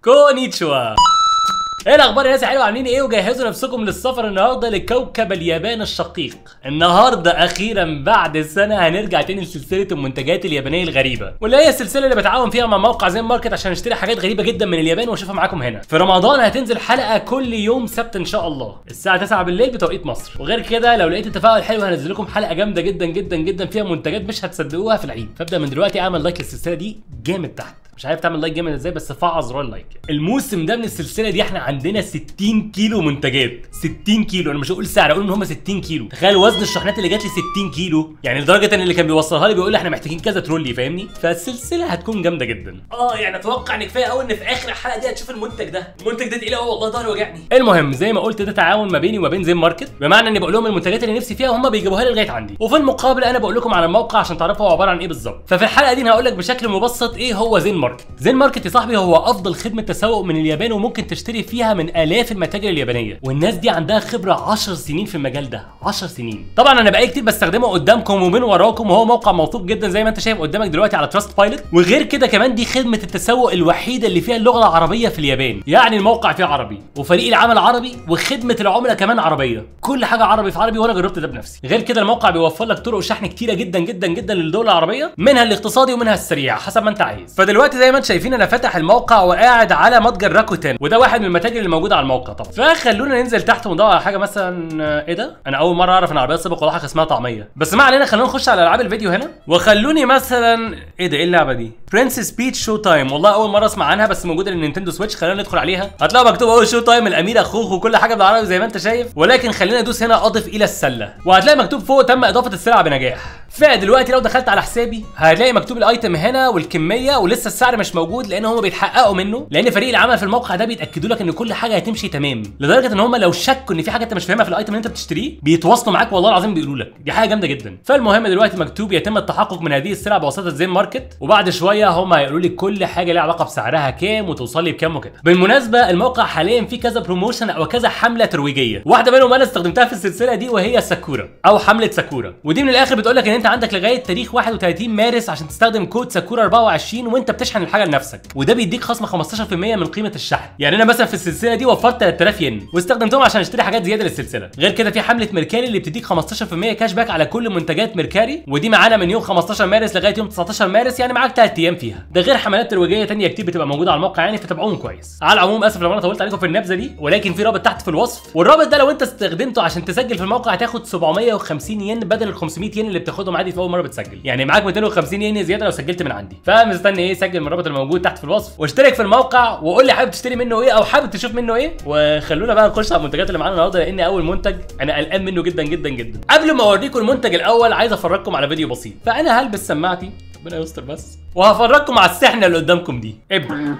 كونيتشوا ايه الاخبار يا ناس حلوه عاملين ايه وجهزوا نفسكم للسفر النهارده لكوكب اليابان الشقيق النهارده اخيرا بعد سنه هنرجع تاني لسلسله المنتجات اليابانيه الغريبه واللي هي السلسله اللي بتعاون فيها مع موقع زي ماركت عشان نشتري حاجات غريبه جدا من اليابان واشوفها معاكم هنا في رمضان هتنزل حلقه كل يوم سبت ان شاء الله الساعه 9 بالليل بتوقيت مصر وغير كده لو لقيت التفاعل حلو هنزل لكم حلقه جامده جدا جدا جدا فيها منتجات مش هتصدقوها في العيد فابدا من دلوقتي اعمل لايك للسلسله دي جامد تحت مش عارف تعمل لايك جامد ازاي بس فعل زرار اللايك الموسم ده من السلسله دي احنا عندنا 60 كيلو منتجات 60 كيلو انا مش هقول سعر اقول ان هم 60 كيلو تخيل وزن الشحنات اللي جات لي 60 كيلو يعني لدرجه ان اللي كان بيوصلها لي بيقول لي احنا محتاجين كذا ترولي فاهمني فالسلسله هتكون جامده جدا اه يعني اتوقع ان كفايه قوي ان في اخر الحلقه دي هتشوف المنتج ده المنتج ده تقيل قوي والله ظهري وجعني المهم زي ما قلت ده تعاون ما بيني وما بين زين ماركت بمعنى اني بقول لهم المنتجات اللي نفسي فيها وهم بيجيبوها لي لغايه عندي وفي المقابل انا بقول لكم على الموقع عشان تعرفوا هو عباره عن ايه بالظبط ففي الحلقه دي انا هقول لك بشكل مبسط ايه هو زين ماركت زين ماركت يا صاحبي هو افضل خدمه تسوق من اليابان وممكن تشتري فيها من الاف المتاجر اليابانيه والناس دي عندها خبره 10 سنين في المجال ده 10 سنين طبعا انا بقالي كتير بستخدمه قدامكم ومن وراكم وهو موقع موثوق جدا زي ما انت شايف قدامك دلوقتي على تراست بايلوت وغير كده كمان دي خدمه التسوق الوحيده اللي فيها اللغه العربيه في اليابان يعني الموقع فيه عربي وفريق العمل عربي وخدمه العملاء كمان عربيه كل حاجه عربي في عربي وانا جربت ده بنفسي غير كده الموقع بيوفر لك طرق شحن كتيره جدا جدا جدا للدول العربيه منها الاقتصادي ومنها السريع حسب ما انت عايز فدلوقتي زي ما انتم شايفين انا فاتح الموقع وقاعد على متجر راكوتين وده واحد من المتاجر اللي موجوده على الموقع طبعا فخلونا ننزل تحت وندور على حاجه مثلا آه، ايه ده انا اول مره اعرف ان عربيات سابق ولاحق اسمها طعميه بس ما علينا خلونا نخش على العاب الفيديو هنا وخلوني مثلا ايه ده ايه اللعبه دي برنسس بيتش شو تايم والله اول مره اسمع عنها بس موجوده للنينتندو سويتش خلينا ندخل عليها هتلاقوا مكتوب اول شو تايم الامير اخوه وكل حاجه بالعربي زي ما انت شايف ولكن خلينا ندوس هنا اضف الى السله وهتلاقي مكتوب فوق تم اضافه السلعه بنجاح فدلوقتي لو دخلت على حسابي هتلاقي مكتوب الايتم هنا والكميه ولسه السعر مش موجود لان هم بيتحققوا منه لان فريق العمل في الموقع ده بيتاكدوا لك ان كل حاجه هتمشي تمام لدرجه ان هم لو شكوا ان في حاجه انت مش فاهمها في الايتم اللي انت بتشتريه بيتواصلوا معاك والله العظيم بيقولوا لك دي حاجه جامده جدا فالمهم دلوقتي مكتوب يتم التحقق من هذه السلع بواسطه زين ماركت وبعد شويه هم هيقولوا لي كل حاجه ليها علاقه بسعرها كام وتوصل لي بكام وكده بالمناسبه الموقع حاليا فيه كذا بروموشن او كذا حمله ترويجيه واحده منهم انا استخدمتها في السلسله دي وهي ساكورا او حمله ساكورا ودي من الاخر بتقول لك ان انت عندك لغايه تاريخ 31 مارس عشان تستخدم كود ساكورا 24 وانت بتشحن الحاجه لنفسك وده بيديك خصم 15% من قيمه الشحن يعني انا مثلا في السلسله دي وفرت 3000 ين واستخدمتهم عشان اشتري حاجات زياده للسلسله غير كده في حمله ميركاري اللي بتديك 15% كاش باك على كل منتجات ميركاري ودي معانا من يوم 15 مارس لغايه يوم 19 مارس يعني معاك 3 ايام فيها ده غير حملات ترويجيه تانية كتير بتبقى موجوده على الموقع يعني فتابعوهم كويس على العموم اسف لو انا طولت عليكم في النبذه دي ولكن في رابط تحت في الوصف والرابط ده لو انت استخدمته عشان تسجل في الموقع هتاخد 750 ين بدل ال 500 ين اللي بتاخدهم عادي في اول مره بتسجل يعني معاك 250 ين زياده لو سجلت من عندي فمستني ايه سجل من الرابط الموجود تحت في الوصف واشترك في الموقع وقول لي حابب تشتري منه ايه او حابب تشوف منه ايه وخلونا بقى نخش على المنتجات اللي معانا النهارده لان اول منتج انا قلقان منه جدا جدا جدا قبل ما اوريكم المنتج الاول عايز افرجكم على فيديو بسيط فانا هلبس سماعتي ربنا يستر بس وهفرجكم على السحنه اللي قدامكم دي ابدا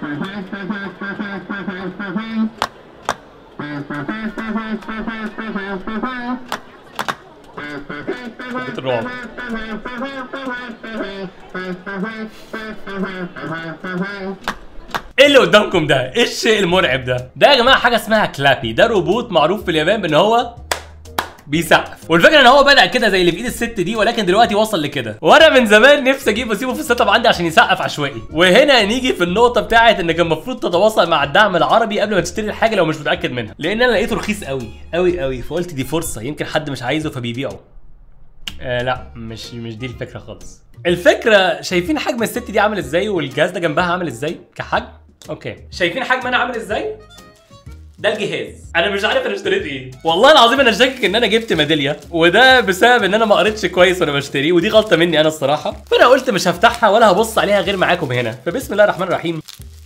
حبيت الرعب ايه اللي قدامكم ده؟ ايه الشيء المرعب ده؟ ده يا جماعه حاجه اسمها كلابي، ده روبوت معروف في اليابان بان هو بيسقف والفكره ان هو بدا كده زي اللي في ايد الست دي ولكن دلوقتي وصل لكده وانا من زمان نفسي اجيبه واسيبه في السيت اب عندي عشان يسقف عشوائي وهنا نيجي في النقطه بتاعت انك المفروض تتواصل مع الدعم العربي قبل ما تشتري الحاجه لو مش متاكد منها لان انا لقيته رخيص قوي قوي قوي فقلت دي فرصه يمكن حد مش عايزه فبيبيعه آه لا مش مش دي الفكره خالص الفكره شايفين حجم الست دي عامل ازاي والجهاز ده جنبها عامل ازاي كحجم اوكي شايفين حجم انا عامل ازاي ده الجهاز انا مش عارف انا اشتريت ايه والله العظيم انا شاكك ان انا جبت ميداليه وده بسبب ان انا ما قريتش كويس وانا بشتريه ودي غلطه مني انا الصراحه فانا قلت مش هفتحها ولا هبص عليها غير معاكم هنا فبسم الله الرحمن الرحيم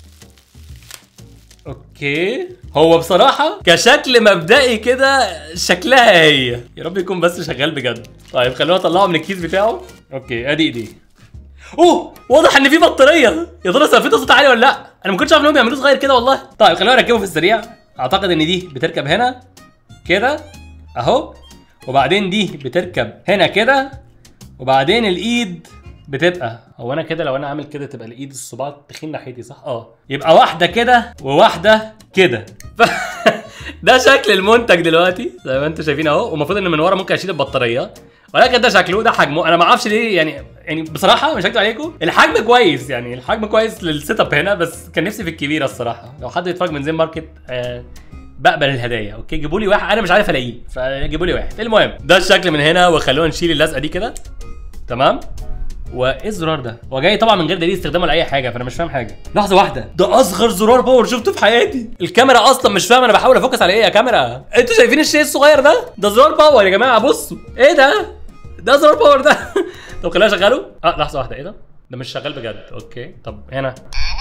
اوكي هو بصراحة كشكل مبدئي كده شكلها هي يا رب يكون بس شغال بجد طيب خلونا اطلعه من الكيس بتاعه اوكي ادي ايدي اوه واضح ان في بطارية يا ترى سقفتها صوت عالي ولا لا انا ما كنتش عارف انهم بيعملوه صغير كده والله طيب خلونا نركبه في السريع اعتقد ان دي بتركب هنا كده اهو وبعدين دي بتركب هنا كده وبعدين الايد بتبقى هو انا كده لو انا عامل كده تبقى الايد الصباع تخين ناحيتي صح اه يبقى واحده كده وواحده كده ف... ده شكل المنتج دلوقتي زي ما انتم شايفين اهو والمفروض ان من ورا ممكن اشيل البطاريه ولكن ده شكله ده حجمه انا ما اعرفش ليه يعني يعني بصراحه مش هكدب عليكم الحجم كويس يعني الحجم كويس للسيت اب هنا بس كان نفسي في الكبيره الصراحه لو حد يتفرج من زين ماركت آه بقبل الهدايا اوكي جيبوا لي واحد انا مش عارف الاقيه فجيبوا لي واحد المهم ده الشكل من هنا وخلونا نشيل اللزقه دي كده تمام وايه الزرار ده؟ هو جاي طبعا من غير دليل استخدامه لاي حاجه فانا مش فاهم حاجه. لحظه واحده ده اصغر زرار باور شفته في حياتي. الكاميرا اصلا مش فاهم انا بحاول افوكس على ايه يا كاميرا؟ انتوا شايفين الشيء الصغير ده؟ ده زرار باور يا جماعه بصوا. ايه ده؟ ده زرار باور ده. طب خلينا اشغله. اه لحظه واحده ايه ده؟ ده مش شغال بجد اوكي طب هنا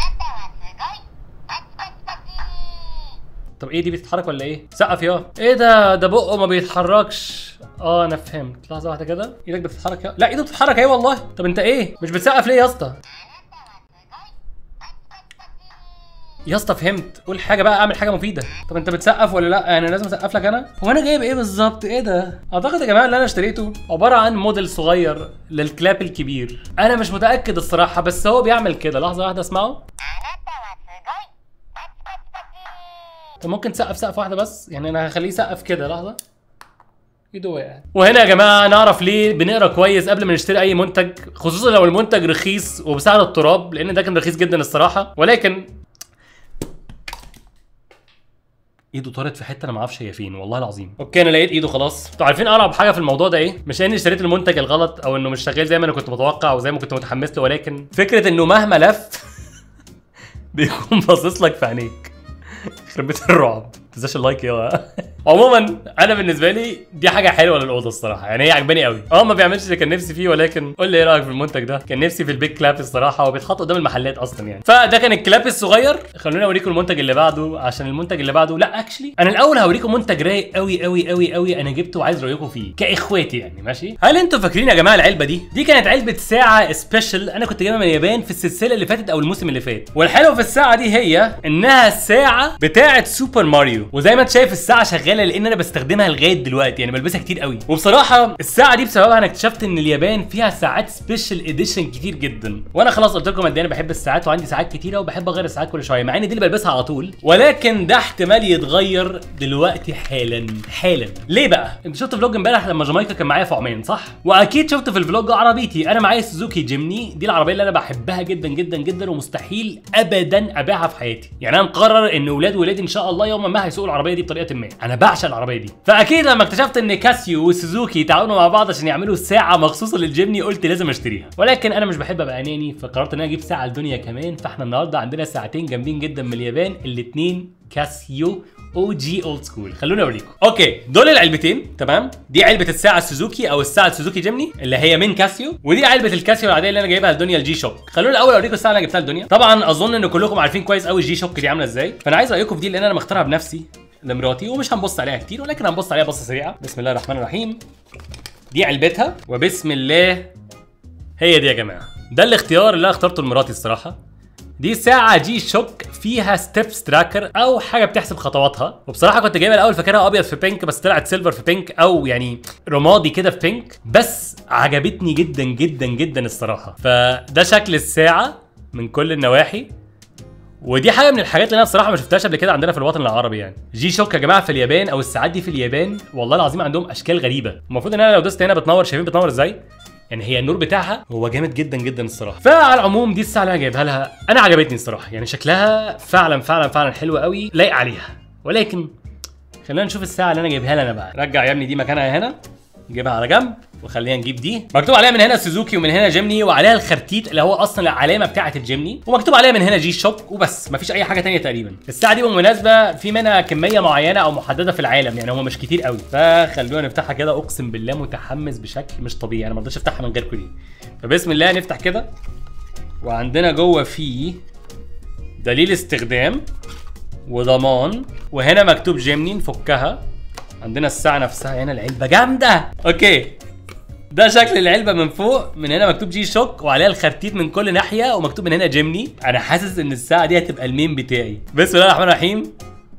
طب ايه دي بتتحرك ولا ايه؟ سقف يا ايه ده ده بقه ما بيتحركش اه انا فهمت لحظه واحده كده ايدك بتتحرك يا لا ايده بتتحرك اهي والله طب انت ايه مش بتسقف ليه يا اسطى يا اسطى فهمت قول حاجه بقى اعمل حاجه مفيده طب انت بتسقف ولا لا يعني لازم اسقف لك انا هو انا جايب ايه بالظبط ايه ده اعتقد يا جماعه اللي انا اشتريته عباره عن موديل صغير للكلاب الكبير انا مش متاكد الصراحه بس هو بيعمل كده لحظه واحده اسمعه طب ممكن تسقف سقف واحده بس يعني انا هخليه يسقف كده لحظه ايده وقعت وهنا يا جماعه نعرف ليه بنقرا كويس قبل ما نشتري اي منتج خصوصا لو المنتج رخيص وبسعر التراب لان ده كان رخيص جدا الصراحه ولكن ايده طارت في حته انا ما اعرفش هي فين والله العظيم اوكي انا لقيت ايده خلاص انتوا عارفين اقرب حاجه في الموضوع ده ايه مش اني اشتريت المنتج الغلط او انه مش شغال زي ما انا كنت متوقع او زي ما كنت متحمس له ولكن فكره انه مهما لف بيكون باصص لك في عينيك يخرب بيت الرعب ما تنساش اللايك يلا عموما انا بالنسبه لي دي حاجه حلوه للاوضه الصراحه يعني هي عجباني قوي اه ما بيعملش اللي كان نفسي فيه ولكن قول لي ايه رايك في المنتج ده كان نفسي في البيج كلاب الصراحه هو بيتحط قدام المحلات اصلا يعني فده كان الكلاب الصغير خلوني اوريكم المنتج اللي بعده عشان المنتج اللي بعده لا اكشلي انا الاول هوريكم منتج رايق قوي قوي قوي قوي انا جبته وعايز رايكم فيه كاخواتي يعني ماشي هل انتوا فاكرين يا جماعه العلبه دي دي كانت علبه ساعه سبيشال انا كنت جايبها من اليابان في السلسله اللي فاتت او الموسم اللي فات والحلو في الساعه دي هي انها ساعه بتاعه سوبر ماريو وزي ما انت شايف الساعه شغاله لان انا بستخدمها لغايه دلوقتي يعني بلبسها كتير قوي وبصراحه الساعه دي بسببها انا اكتشفت ان اليابان فيها ساعات سبيشال اديشن كتير جدا وانا خلاص قلت لكم قد ايه انا بحب الساعات وعندي ساعات كتيره وبحب اغير الساعات كل شويه مع ان دي اللي بلبسها على طول ولكن ده احتمال يتغير دلوقتي حالا حالا ليه بقى انت شفت فلوج امبارح لما جامايكا كان معايا في عمان صح واكيد شفت في الفلوج عربيتي انا معايا سوزوكي جيمني دي العربيه اللي انا بحبها جدا جدا جدا ومستحيل ابدا ابيعها في حياتي يعني انا مقرر ان اولاد ولادي ان شاء الله يوما ما هيسوقوا العربيه دي بطريقه ما انا بعشق العربيه دي فاكيد لما اكتشفت ان كاسيو وسوزوكي تعاونوا مع بعض عشان يعملوا ساعه مخصوصه للجيمني قلت لازم اشتريها ولكن انا مش بحب ابقى اناني فقررت ان انا اجيب ساعه لدنيا كمان فاحنا النهارده عندنا ساعتين جامدين جدا من اليابان الاثنين كاسيو او جي اولد سكول خلوني اوريكم اوكي دول العلبتين تمام دي علبه الساعه السوزوكي او الساعه السوزوكي جيمني اللي هي من كاسيو ودي علبه الكاسيو العاديه اللي انا جايبها لدنيا الجي شوك خلوني الاول اوريكم الساعه اللي انا جبتها لدنيا طبعا اظن ان كلكم عارفين كويس قوي الجي شوك دي عامله ازاي فانا عايز رايكم في دي لان انا مختارها بنفسي لمراتي ومش هنبص عليها كتير ولكن هنبص عليها بصه سريعه بسم الله الرحمن الرحيم دي علبتها وبسم الله هي دي يا جماعه ده الاختيار اللي انا اخترته لمراتي الصراحه دي ساعة جي شوك فيها ستيبس تراكر او حاجة بتحسب خطواتها وبصراحة كنت جايبها الاول فاكرها ابيض في بينك بس طلعت سيلفر في بينك او يعني رمادي كده في بينك بس عجبتني جدا جدا جدا الصراحة فده شكل الساعة من كل النواحي ودي حاجه من الحاجات اللي انا الصراحه ما شفتهاش قبل كده عندنا في الوطن العربي يعني جي شوك يا جماعه في اليابان او الساعات دي في اليابان والله العظيم عندهم اشكال غريبه المفروض ان انا لو دوست هنا بتنور شايفين بتنور ازاي يعني هي النور بتاعها هو جامد جدا جدا الصراحه فعلى العموم دي الساعه اللي انا جايبها لها انا عجبتني الصراحه يعني شكلها فعلا فعلا فعلا حلو قوي لايق عليها ولكن خلينا نشوف الساعه اللي انا جايبها لها انا بقى رجع يا ابني دي مكانها هنا نجيبها على جنب وخلينا نجيب دي مكتوب عليها من هنا سوزوكي ومن هنا جيمني وعليها الخرتيت اللي هو اصلا العلامه بتاعه الجيمني ومكتوب عليها من هنا جي شوك وبس مفيش اي حاجه تانية تقريبا الساعه دي بالمناسبه في منها كميه معينه او محدده في العالم يعني هم مش كتير قوي فخلونا نفتحها كده اقسم بالله متحمس بشكل مش طبيعي انا ما رضيتش افتحها من غيركم دي فبسم الله نفتح كده وعندنا جوه فيه دليل استخدام وضمان وهنا مكتوب جيمني نفكها عندنا الساعة نفسها هنا العلبة جامدة اوكي ده شكل العلبة من فوق من هنا مكتوب جي شوك وعليها الخرتيت من كل ناحية ومكتوب من هنا جيمني انا حاسس ان الساعة دي هتبقى المين بتاعي بسم الله الرحمن الرحيم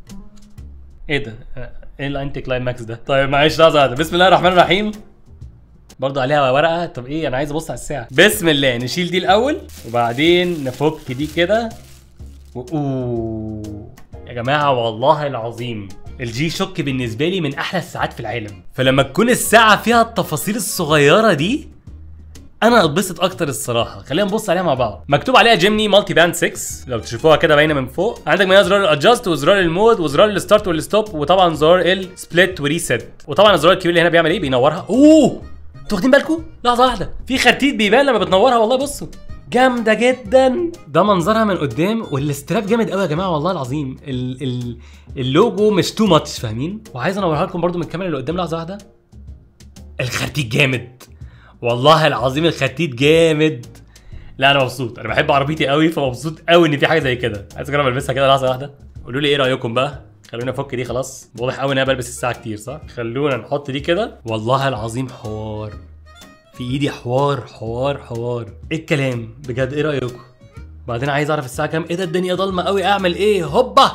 ايه ده ايه الانتي كلايماكس ده طيب معلش لحظة واحدة. بسم الله الرحمن الرحيم برضه عليها ورقة طب ايه انا عايز ابص على الساعة بسم الله نشيل دي الاول وبعدين نفك دي كده و- اوه يا جماعة والله العظيم الجي شوك بالنسبه لي من احلى الساعات في العالم فلما تكون الساعه فيها التفاصيل الصغيره دي انا اتبسط اكتر الصراحه خلينا نبص عليها مع بعض مكتوب عليها جيمني مالتي باند 6 لو تشوفوها كده باينه من فوق عندك منها زرار الادجاست وزرار المود وزرار الستارت والستوب وطبعا زرار السبليت وريست وطبعا الزرار الكبير اللي هنا بيعمل ايه بينورها اوه انتوا واخدين بالكم لحظه واحده في خرتيت بيبان لما بتنورها والله بصوا جامده جدا ده منظرها من قدام والاستراب جامد قوي يا جماعه والله العظيم ال ال اللوجو مش تو ماتش فاهمين وعايز انورها لكم برضو من الكاميرا اللي قدام لحظه واحده الخرتيت جامد والله العظيم الخرتيت جامد لا انا مبسوط انا بحب عربيتي قوي فمبسوط قوي ان في حاجه زي كده عايز اجرب البسها كده لحظه واحده قولوا لي ايه رايكم بقى خلونا افك دي خلاص واضح قوي ان انا بلبس الساعه كتير صح خلونا نحط دي كده والله العظيم حوار في ايدي حوار حوار حوار ايه الكلام بجد ايه رايكم بعدين عايز اعرف الساعه كام ايه ده الدنيا ضلمه قوي اعمل ايه هوبا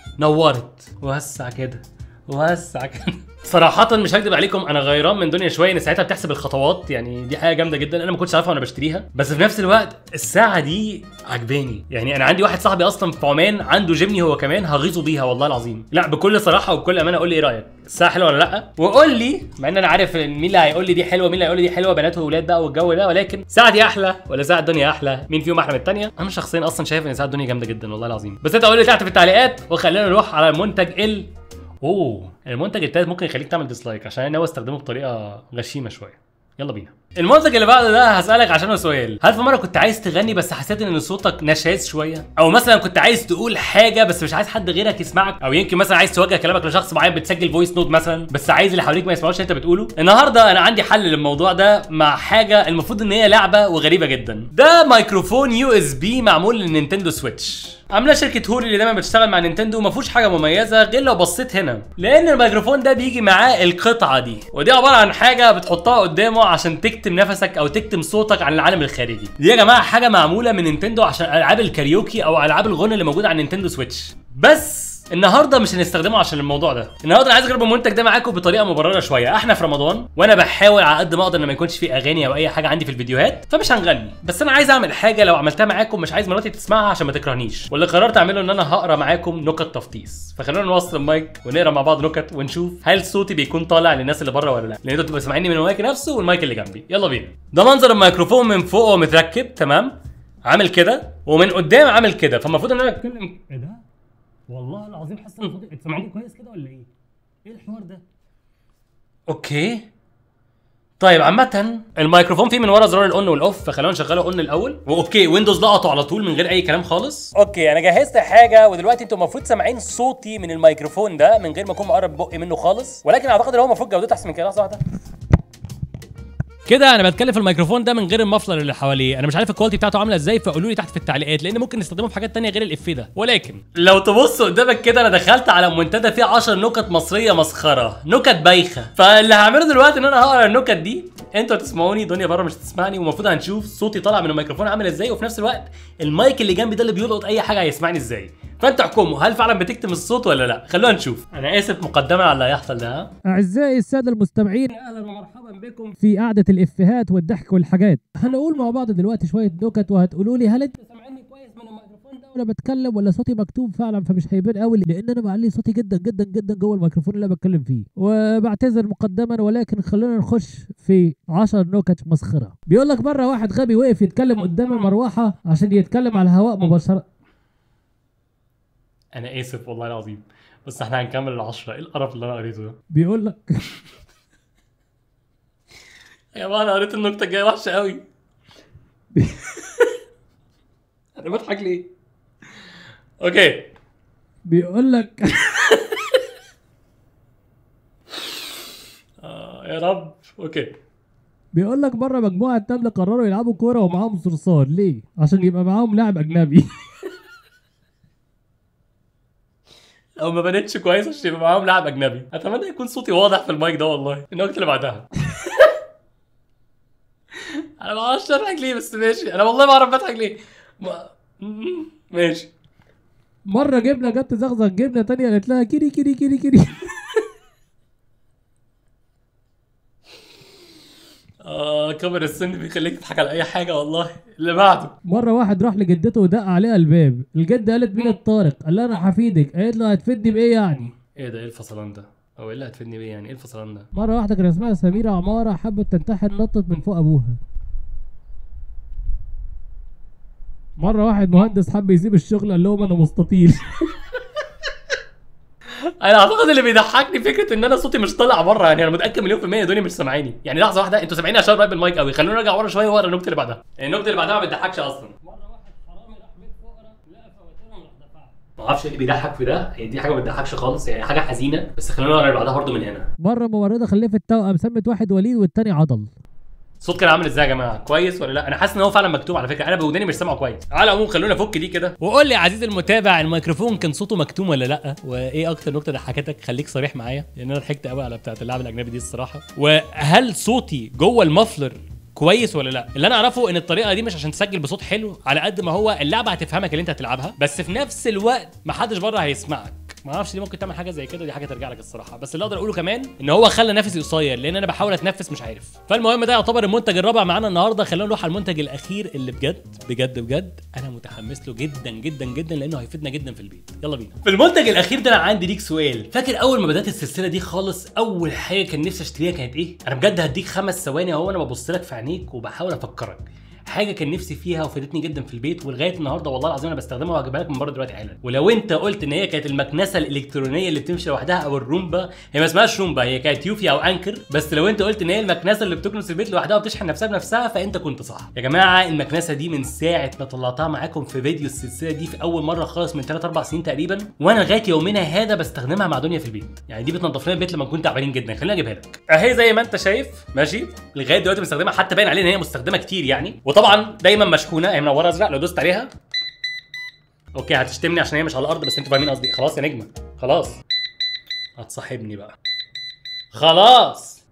نورت وسع كده وسع كده صراحة مش هكدب عليكم انا غيران من دنيا شوية ان ساعتها بتحسب الخطوات يعني دي حاجة جامدة جدا انا ما كنتش عارفها وانا بشتريها بس في نفس الوقت الساعة دي عجباني يعني انا عندي واحد صاحبي اصلا في عمان عنده جيمني هو كمان هغيظه بيها والله العظيم لا بكل صراحة وبكل امانة قول لي ايه رايك الساعة حلوة ولا لا وقول لي مع ان انا عارف إن مين اللي هيقول لي دي حلوة مين اللي هيقول لي دي حلوة بنات واولاد بقى والجو ده ولكن ساعة دي احلى ولا ساعة الدنيا احلى مين فيهم احلى من الثانية انا شخصيا اصلا شايف ان ساعة الدنيا جامدة جدا والله العظيم بس انت قول لي تحت في التعليقات وخلينا نروح على المنتج ال اوه المنتج التالت ممكن يخليك تعمل ديسلايك عشان انا ناوي استخدمه بطريقه غشيمه شويه يلا بينا المنتج اللي بعد ده هسألك عشانه سؤال هل في مرة كنت عايز تغني بس حسيت ان صوتك نشاز شوية او مثلا كنت عايز تقول حاجة بس مش عايز حد غيرك يسمعك او يمكن مثلا عايز توجه كلامك لشخص معين بتسجل فويس نوت مثلا بس عايز اللي حواليك ما يسمعوش اللي انت بتقوله النهاردة انا عندي حل للموضوع ده مع حاجة المفروض ان هي لعبة وغريبة جدا ده ميكروفون يو اس بي معمول للنينتندو سويتش عامله شركه هوري اللي دايما بتشتغل مع نينتندو وما فيهوش حاجه مميزه غير لو بصيت هنا لان الميكروفون ده بيجي معاه القطعه دي ودي عباره عن حاجه بتحطها قدامه عشان تكتم نفسك او تكتم صوتك عن العالم الخارجي دي يا جماعه حاجه معموله من نينتندو عشان العاب الكاريوكي او العاب الغنى اللي موجوده على نينتندو سويتش بس النهارده مش هنستخدمه عشان الموضوع ده النهارده انا عايز اجرب المنتج ده معاكم بطريقه مبرره شويه احنا في رمضان وانا بحاول على قد ما اقدر ان ما يكونش في اغاني او اي حاجه عندي في الفيديوهات فمش هنغني بس انا عايز اعمل حاجه لو عملتها معاكم مش عايز مراتي تسمعها عشان ما تكرهنيش واللي قررت اعمله ان انا هقرا معاكم نكت تفطيس فخلونا نوصل المايك ونقرا مع بعض نكت ونشوف هل صوتي بيكون طالع للناس اللي بره ولا لا لان انتوا بتبقوا سامعيني من المايك نفسه والمايك اللي جنبي يلا بينا ده منظر الميكروفون من فوق وهو متركب تمام عامل كده ومن قدام عامل كده فالمفروض ان انا اتكلم ايه ده والله العظيم حاسس ان صوتي انت سامعني كويس كده ولا ايه؟ ايه الحوار ده؟ اوكي طيب عامة الميكروفون فيه من ورا زرار الاون والاوف فخلونا نشغله اون الاول واوكي ويندوز لقطه على طول من غير اي كلام خالص اوكي انا جهزت حاجه ودلوقتي انتوا المفروض سامعين صوتي من الميكروفون ده من غير ما اكون مقرب بقي منه خالص ولكن اعتقد ان هو المفروض جودته احسن من كده لحظه واحده كده انا بتكلم في الميكروفون ده من غير المفلر اللي حواليه انا مش عارف الكواليتي بتاعته عامله ازاي فقولوا لي تحت في التعليقات لان ممكن نستخدمه في حاجات تانية غير الافيه ده ولكن لو تبص قدامك كده انا دخلت على منتدى فيه 10 نكت مصريه مسخره نكت بايخه فاللي هعمله دلوقتي ان انا هقرا النكت دي انتوا هتسمعوني دنيا بره مش هتسمعني والمفروض هنشوف صوتي طالع من الميكروفون عامل ازاي وفي نفس الوقت المايك اللي جنبي ده اللي بيلقط اي حاجه هيسمعني ازاي فانتوا احكموا هل فعلا بتكتم الصوت ولا لا خلونا نشوف انا اسف مقدما على اللي هيحصل ده ها أعزائي السادة المستمعين اهلا ومرحبا بكم في قعدة الإفيهات والضحك والحاجات هنقول مع بعض دلوقتي شوية نكت وهتقولوا لي هل انتوا سامعيني كويس من الميكروفون ده وأنا بتكلم ولا صوتي مكتوم فعلا فمش هيبان قوي لأن أنا معلي صوتي جدا جدا جدا جوه الميكروفون اللي أنا بتكلم فيه وبعتذر مقدما ولكن خلونا نخش في 10 نكت مسخرة بيقول لك مرة واحد غبي وقف يتكلم قدام المروحة عشان يتكلم على الهواء مباشرة انا اسف والله العظيم بس احنا هنكمل العشرة ايه القرف اللي انا قريته ده بيقول لك يا جماعه انا قريت النكته الجايه وحشه قوي انا بضحك ليه اوكي بيقول لك آه يا رب اوكي بيقول لك مره مجموعه نمل قرروا يلعبوا كوره ومعاهم صرصار ليه عشان يبقى معاهم لاعب اجنبي لو ما بنتش كويس عشان يبقى معاهم لاعب اجنبي اتمنى يكون صوتي واضح في المايك ده والله النكته اللي بعدها انا ما اعرفش اضحك ليه بس ماشي انا والله ما اعرف بضحك ليه ما... مم، ماشي مره جبنه جت تزغزغ جبنه تانية قالت لها كيري كيري كيري كيري اه كبر السن بيخليك تضحك على اي حاجه والله اللي بعده مره واحد راح لجدته ودق عليها الباب الجد قالت مين الطارق قال لها انا هفيدك قالت له هتفيدني بايه يعني ايه ده ايه الفصلان ده او ايه اللي هتفيدني بيه يعني ايه الفصلان ده مره واحده كان اسمها سميره عماره حبت تنتحر نطت من فوق ابوها مره واحد مهندس حب يسيب الشغل قال لهم انا مستطيل انا اعتقد اللي بيضحكني فكره ان انا صوتي مش طالع بره يعني انا متاكد مليون في الميه دول مش سامعيني يعني لحظه واحده انتوا سامعيني عشان قريب المايك قوي خلونا نرجع ورا شويه واقرا النكته اللي بعدها النكته اللي بعدها ما بتضحكش اصلا مره واحد حرامي راح بيت فقراء لقى فواتيرهم راح دفعها ما اعرفش ايه اللي بيضحك في ده هي دي حاجه ما بتضحكش خالص يعني حاجه حزينه بس خلونا نقرا اللي بعدها برضه من هنا مره ممرضه خلفت توأم سمت واحد وليد والتاني عضل الصوت كان عامل ازاي يا جماعه كويس ولا لا انا حاسس ان هو فعلا مكتوب على فكره انا بوداني مش سامعه كويس على العموم خلونا نفك دي كده وقول لي يا عزيزي المتابع الميكروفون كان صوته مكتوم ولا لا وايه اكتر نكته ضحكتك خليك صريح معايا لان انا ضحكت قوي على بتاعه اللاعب الاجنبي دي الصراحه وهل صوتي جوه المفلر كويس ولا لا اللي انا اعرفه ان الطريقه دي مش عشان تسجل بصوت حلو على قد ما هو اللعبه هتفهمك اللي انت هتلعبها بس في نفس الوقت محدش بره هيسمعك ما اعرفش ليه ممكن تعمل حاجه زي كده دي حاجه ترجع لك الصراحه بس اللي اقدر اقوله كمان ان هو خلى نفسي قصير لان انا بحاول اتنفس مش عارف فالمهم ده يعتبر المنتج الرابع معانا النهارده خلينا نروح على المنتج الاخير اللي بجد بجد بجد انا متحمس له جدا جدا جدا لانه هيفيدنا جدا في البيت يلا بينا في المنتج الاخير ده انا عندي ليك سؤال فاكر اول ما بدات السلسله دي خالص اول حاجه كان نفسي اشتريها كانت ايه انا بجد هديك خمس ثواني اهو انا ببص لك في عينيك وبحاول افكرك حاجه كان نفسي فيها وفادتني جدا في البيت ولغايه النهارده والله العظيم انا بستخدمها وهجيبها لك من بره دلوقتي حالا ولو انت قلت ان هي كانت المكنسه الالكترونيه اللي بتمشي لوحدها او الرومبا هي ما اسمهاش رومبا هي كانت يوفي او انكر بس لو انت قلت ان هي المكنسه اللي بتكنس البيت لوحدها وبتشحن نفسها بنفسها فانت كنت صح يا جماعه المكنسه دي من ساعه ما طلعتها معاكم في فيديو السلسله دي في اول مره خالص من 3 4 سنين تقريبا وانا لغايه يومنا هذا بستخدمها مع دنيا في البيت يعني دي بتنضف لنا البيت لما نكون تعبانين جدا خليني اجيبها لك اهي زي ما انت شايف ماشي لغايه دلوقتي بستخدمها حتى باين عليها ان هي مستخدمه كتير يعني وطبعا دايما مشحونه هي منوره ازرق لو دوست عليها اوكي هتشتمني عشان هي مش على الارض بس انتوا فاهمين قصدي خلاص يا نجمه خلاص هتصاحبني بقى خلاص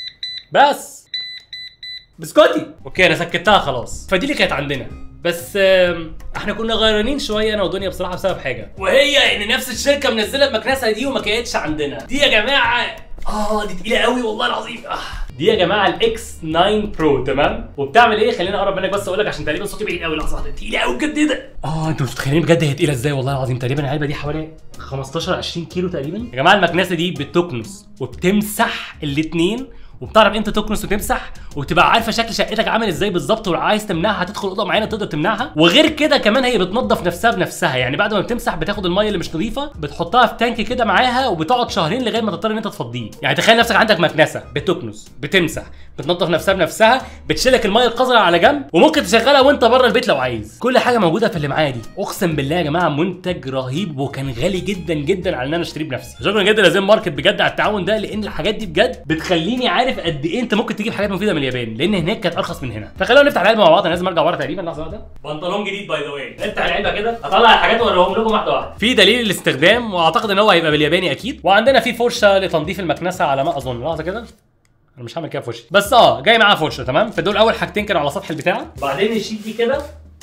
بس بسكوتي اوكي انا سكتها خلاص فدي اللي كانت عندنا بس آم، احنا كنا غيرانين شويه انا ودنيا بصراحه بسبب حاجه وهي ان نفس الشركه منزله المكنسه دي وما كانتش عندنا دي يا جماعه اه دي تقيله قوي والله العظيم آه. دي يا جماعه الاكس 9 برو تمام وبتعمل ايه خليني اقرب منك بس اقول لك عشان تقريبا صوتي بعيد قوي لحظه واحده تقيله قوي بجد ايه ده اه انتوا مش متخيلين بجد هي تقيله ازاي والله العظيم تقريبا العلبه دي حوالي 15 20 كيلو تقريبا يا جماعه المكنسه دي بتكنس وبتمسح الاثنين وبتعرف امتى تكنس وتمسح وتبقى عارفه شكل شقتك عامل ازاي بالظبط ولو عايز تمنعها هتدخل اوضه معينه تقدر تمنعها وغير كده كمان هي بتنظف نفسها بنفسها يعني بعد ما بتمسح بتاخد الميه اللي مش نظيفه بتحطها في تانك كده معاها وبتقعد شهرين لغايه ما تضطر ان انت تفضيه يعني تخيل نفسك عندك مكنسه بتكنس بتمسح بتنظف نفسها بنفسها بتشيلك الميه القذره على جنب وممكن تشغلها وانت بره البيت لو عايز كل حاجه موجوده في اللي معايا دي اقسم بالله يا جماعه منتج رهيب وكان غالي جدا جدا على ان انا اشتريه بنفسي شكرا جدا لزين ماركت بجد على التعاون ده لان الحاجات دي بجد بتخليني عارف قد ايه انت ممكن تجيب حاجات مفيده من اليابان لان هناك كانت ارخص من هنا فخلونا نفتح العلبه مع بعض انا لازم ارجع ورا تقريبا لحظه واحده بنطلون جديد باي ذا واي نفتح العلبه كده اطلع الحاجات واوريهم لكم واحده واحده في دليل الاستخدام واعتقد ان هو هيبقى بالياباني اكيد وعندنا في فرشه لتنظيف المكنسه على ما اظن لحظه كده انا مش هعمل كده في وشي بس اه جاي معاها فرشه تمام فدول اول حاجتين كانوا على سطح البتاع وبعدين نشيل دي كده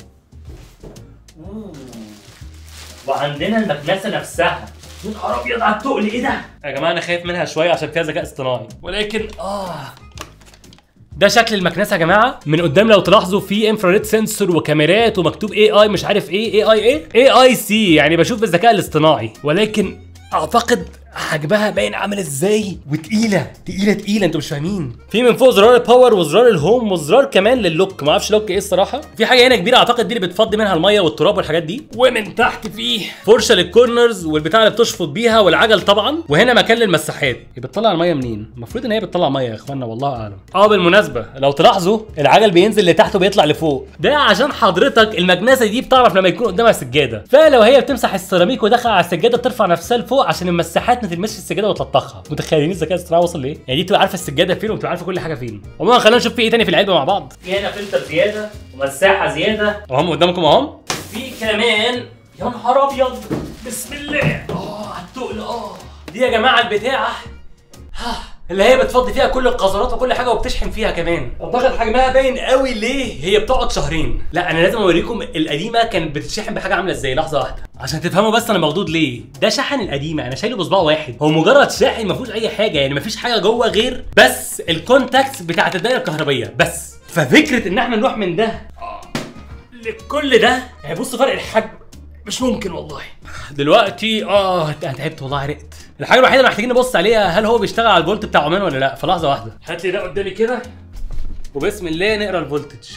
أوه. وعندنا المكنسه نفسها يا نهار ابيض على التقل ايه ده؟ يا جماعه انا خايف منها شويه عشان فيها ذكاء اصطناعي ولكن اه ده شكل المكنسه يا جماعه من قدام لو تلاحظوا في انفراريد سنسور وكاميرات ومكتوب اي اي مش عارف ايه اي اي ايه اي اي سي يعني بشوف بالذكاء الاصطناعي ولكن اعتقد حجمها باين عامل ازاي وتقيله تقيله تقيله انتوا مش فاهمين في من فوق زرار الباور وزرار الهوم وزرار كمان للوك ما اعرفش لوك ايه الصراحه في حاجه هنا كبيره اعتقد دي اللي بتفضي منها الميه والتراب والحاجات دي ومن تحت فيه فرشه للكورنرز والبتاع اللي بتشفط بيها والعجل طبعا وهنا مكان للمساحات هي بتطلع الميه منين المفروض ان هي بتطلع ميه يا اخوانا والله اعلم اه بالمناسبه لو تلاحظوا العجل بينزل لتحت وبيطلع لفوق ده عشان حضرتك المكنسه دي بتعرف لما يكون قدامها سجاده فلو هي بتمسح السيراميك ودخل على السجاده بترفع نفسها لفوق عشان المساحات ما تلمسش السجاده وتلطخها متخيلين الذكاء الاصطناعي وصل لايه يعني دي تبقى عارفه السجاده فين وبتبقى عارفه كل حاجه فين عموما خلينا نشوف في ايه تاني في العلبه مع بعض في هنا فلتر زياده ومساحه زياده اهم قدامكم اهم في كمان يا نهار ابيض بسم الله اه على التقل اه دي يا جماعه البتاعه ها، اللي هي بتفضي فيها كل القذرات وكل حاجه وبتشحن فيها كمان اعتقد حجمها باين قوي ليه هي بتقعد شهرين لا انا لازم اوريكم القديمه كانت بتتشحن بحاجه عامله ازاي لحظه واحده عشان تفهموا بس انا مخضوض ليه ده شحن القديمه انا شايله بصباع واحد هو مجرد شاحن ما فيهوش اي حاجه يعني ما فيش حاجه جوه غير بس الكونتاكتس بتاعت الدايره الكهربائيه بس ففكره ان احنا نروح من ده لكل ده يعني بص فرق الحجم مش ممكن والله دلوقتي اه انا تعبت والله عرقت الحاجه الوحيده اللي محتاجين نبص عليها هل هو بيشتغل على الفولت بتاع عمان ولا لا في لحظه واحده هات لي ده قدامي كده وبسم الله نقرا الفولتج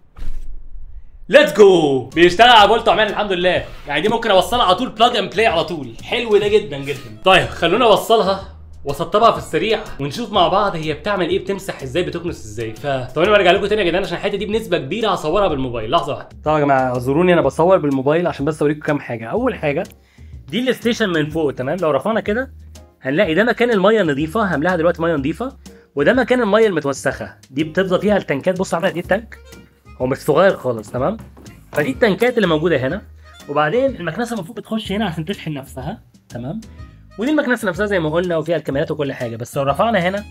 ليتس جو بيشتغل على فولت عمان الحمد لله يعني دي ممكن اوصلها على طول بلاج اند بلاي على طول حلو ده جدا جدا طيب خلونا اوصلها واسطبها في السريع ونشوف مع بعض هي بتعمل ايه بتمسح ازاي بتكنس ازاي فثواني برجع لكم تاني يا جدعان عشان الحته دي بنسبه كبيره هصورها بالموبايل لحظه واحده طبعا يا جماعه اعذروني انا بصور بالموبايل عشان بس اوريكم كام حاجه اول حاجه دي الستيشن من فوق تمام لو رفعنا كده هنلاقي ده مكان الميه النظيفه هملاها دلوقتي ميه نظيفه وده مكان الميه المتوسخه دي بتفضل فيها التنكات بص عامله دي التانك هو مش صغير خالص تمام فدي التنكات اللي موجوده هنا وبعدين المكنسه المفروض بتخش هنا عشان تشحن نفسها تمام ودي المكنسه نفسها زي ما قلنا وفيها الكاميرات وكل حاجه بس لو رفعنا هنا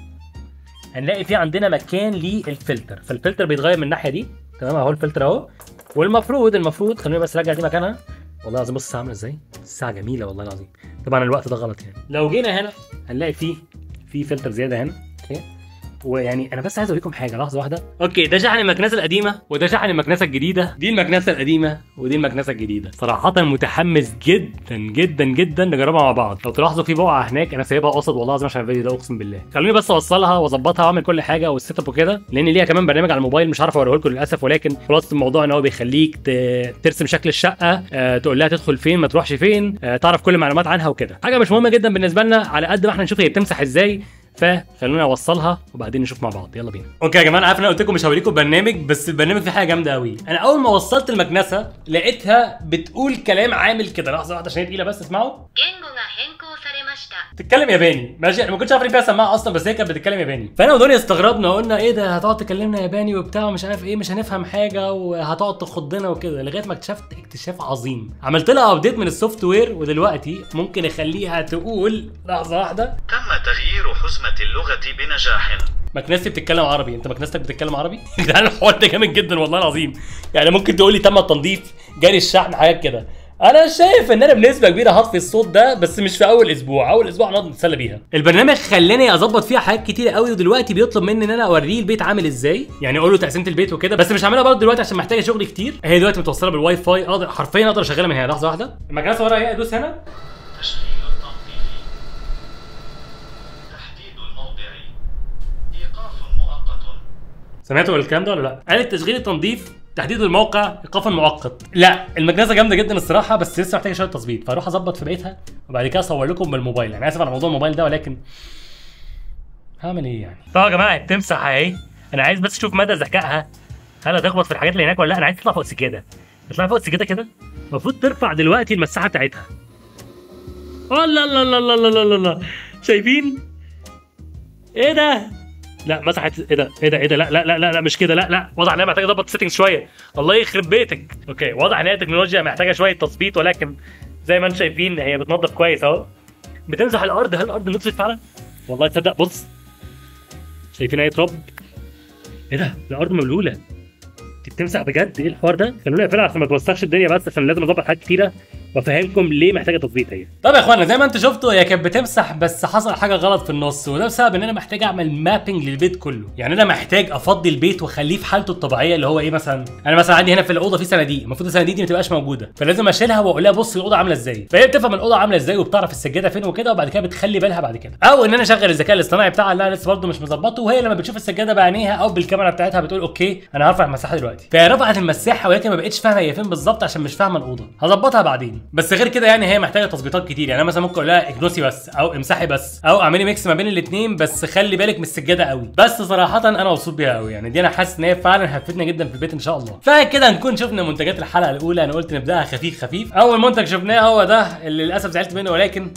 هنلاقي في عندنا مكان للفلتر فالفلتر بيتغير من الناحيه دي تمام اهو الفلتر اهو والمفروض المفروض خليني بس ارجع دي مكانها والله العظيم بص الساعه عامله ازاي الساعه جميله والله العظيم طبعا الوقت ده غلط يعني لو جينا هنا هنلاقي فيه في فلتر زياده هنا اوكي ويعني انا بس عايز اوريكم حاجه لحظه واحده اوكي ده شحن المكنسه القديمه وده شحن المكنسه الجديده دي المكنسه القديمه ودي المكنسه الجديده صراحه متحمس جدا جدا جدا نجربها مع بعض لو تلاحظوا في بقعه هناك انا سايبها قصد والله العظيم عشان الفيديو ده اقسم بالله خلوني بس اوصلها واظبطها واعمل كل حاجه والسيت اب وكده لان ليها كمان برنامج على الموبايل مش عارف اوريه لكم للاسف ولكن خلاصه الموضوع ان هو بيخليك ت- ترسم شكل الشقه آه، تقول لها تدخل فين ما تروحش فين آه، تعرف كل المعلومات عنها وكده حاجه مش مهمه جدا بالنسبه لنا على قد ما احنا نشوف هي بتمسح ازاي فخلونا اوصلها وبعدين نشوف مع بعض يلا بينا اوكي يا جماعه انا عارف ان انا قلت لكم مش هوريكم برنامج بس البرنامج فيه حاجه جامده قوي انا اول ما وصلت المكنسه لقيتها بتقول كلام عامل كده لحظه واحده عشان هي تقيله بس اسمعوا 言語が変更されました تتكلم ياباني ماشي انا ما كنتش عارف ان فيها سماعه اصلا بس هي كانت بتتكلم ياباني فانا ودنيا استغربنا قلنا ايه ده هتقعد تكلمنا ياباني وبتاع ومش عارف ايه مش هنفهم حاجه وهتقعد تخضنا وكده لغايه ما اكتشفت اكتشاف عظيم عملت لها ابديت من السوفت وير ودلوقتي ممكن اخليها تقول لحظه واحده تم تغيير حزمة اللغة بنجاح مكنستي بتتكلم عربي انت مكنستك بتتكلم عربي يا جدعان الحوار ده جامد جدا والله العظيم يعني ممكن تقول لي تم التنظيف جاري الشحن حاجات كده انا شايف ان انا بنسبه كبيره هطفي الصوت ده بس مش في اول اسبوع اول اسبوع هنقعد نتسلى بيها البرنامج خلاني اظبط فيها حاجات كتير قوي ودلوقتي بيطلب مني ان انا اوريه البيت عامل ازاي يعني اقول له تقسيمه البيت وكده بس مش هعملها برضه دلوقتي عشان محتاجه شغل كتير هي دلوقتي متوصله بالواي فاي اقدر حرفيا اقدر اشغلها من هنا لحظه واحده المكنسه ورايا اهي ادوس هنا تشغيل التنظيف تحديد الموضع إيقاف مؤقت سمعتوا الكلام ده ولا لا؟ قالت تشغيل التنظيف تحديد الموقع ايقافا مؤقت لا المكنسه جامده جدا الصراحه بس لسه محتاجه شويه تظبيط فاروح اظبط في بيتها وبعد كده اصور لكم بالموبايل انا اسف على موضوع الموبايل ده ولكن هعمل ايه يعني طبعا يا جماعه بتمسح اهي انا عايز بس اشوف مدى ذكائها هل هتخبط في الحاجات اللي هناك ولا لا انا عايز تطلع فوق السجاده تطلع فوق السجاده كده المفروض ترفع دلوقتي المساحه بتاعتها الله الله الله الله الله الله الله شايفين ايه ده لا مسحت ايه ده ايه ده ايه ده لا لا لا لا, لا مش كده لا لا واضح ان هي محتاجه اظبط السيتنجز شويه الله يخرب بيتك اوكي واضح ان هي تكنولوجيا محتاجه شويه تظبيط ولكن زي ما انتم شايفين هي بتنظف كويس اهو بتمسح الارض هل الارض نطفت فعلا والله تصدق بص شايفين اي تراب ايه ده الارض مبلوله دي بتمسح بجد ايه الحوار ده خلونا نقفلها عشان ما توسخش الدنيا بس عشان لازم اظبط حاجات كتيره وافهمكم ليه محتاجه تظبيط هي طب يا اخوانا زي ما انتم شفتوا هي كانت بتمسح بس حصل حاجه غلط في النص وده بسبب ان انا محتاج اعمل مابنج للبيت كله يعني انا محتاج افضي البيت واخليه في حالته الطبيعيه اللي هو ايه مثلا انا مثلا عندي هنا في الاوضه في صناديق المفروض الصناديق دي ما تبقاش موجوده فلازم اشيلها واقول لها بص الاوضه عامله ازاي فهي بتفهم الاوضه عامله ازاي وبتعرف السجاده فين وكده وبعد كده بتخلي بالها بعد كده او ان انا اشغل الذكاء الاصطناعي بتاعها اللي انا لسه برضه مش مظبطه وهي لما بتشوف السجاده بعينيها او بالكاميرا بتاعتها بتقول اوكي انا هرفع المساحه دلوقتي فهي رفعت المساحه ولكن ما بقتش فاهمه هي فين بالظبط عشان مش فاهمه الاوضه هظبطها بعدين بس غير كده يعني هي محتاجه تظبيطات كتير يعني انا مثلا ممكن اقول لها اكنسي بس او امسحي بس او اعملي ميكس ما بين الاثنين بس خلي بالك من السجاده قوي بس صراحه انا مبسوط بيها قوي يعني دي انا حاسس ان هي فعلا هتفيدنا جدا في البيت ان شاء الله فكده نكون شفنا منتجات الحلقه الاولى انا قلت نبداها خفيف خفيف اول منتج شفناه هو ده اللي للاسف زعلت منه ولكن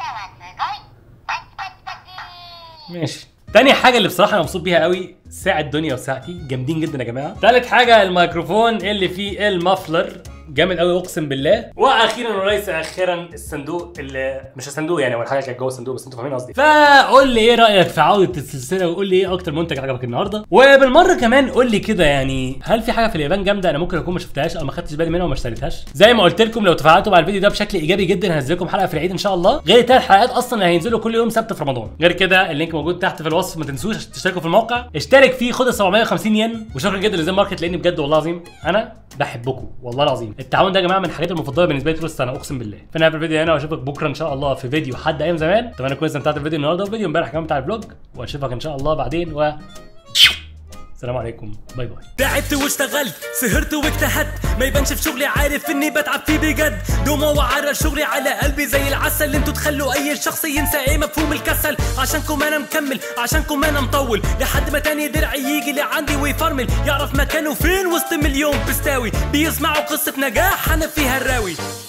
ماشي تاني حاجة اللي بصراحة أنا مبسوط بيها قوي ساعة دنيا وساعتي جامدين جدا يا جماعة. تالت حاجة الميكروفون اللي فيه المفلر جامد قوي اقسم بالله واخيرا وليس اخيرا الصندوق اللي مش الصندوق يعني ولا حاجه كانت جوه الصندوق بس انتوا فاهمين قصدي فقول لي ايه رايك في عوده السلسله وقول لي ايه اكتر منتج عجبك النهارده وبالمره كمان قول لي كده يعني هل في حاجه في اليابان جامده انا ممكن اكون ما شفتهاش او ما خدتش بالي منها وما اشتريتهاش زي ما قلت لكم لو تفاعلتوا مع الفيديو ده بشكل ايجابي جدا هنزل لكم حلقه في العيد ان شاء الله غير الثلاث حلقات اصلا اللي هينزلوا كل يوم سبت في رمضان غير كده اللينك موجود تحت في الوصف ما تنسوش عشان تشتركوا في الموقع اشترك فيه خد ال 750 ين وشكرا جدا لزين ماركت لاني بجد والله العظيم انا بحبكم والله العظيم التعاون التعاون ده يا جماعه من الحاجات المفضله بالنسبه لي طول السنه اقسم بالله فانا في الفيديو هنا واشوفك بكره ان شاء الله في فيديو حد ايام زمان اتمنى تكون استمتعت بالفيديو النهارده وفيديو امبارح كمان بتاع الفلوج واشوفك ان شاء الله بعدين و السلام عليكم باي باي تعبت واشتغلت سهرت واجتهدت ما يبانش في شغلي عارف اني بتعب فيه بجد دوما وعرى شغلي على قلبي زي العسل انتوا تخلوا اي شخص ينسى ايه مفهوم الكسل عشانكم انا مكمل عشانكم انا مطول لحد ما تاني درعي يجي لعندي ويفرمل يعرف مكانه فين وسط مليون بستاوي بيسمعوا قصة نجاح انا فيها الراوي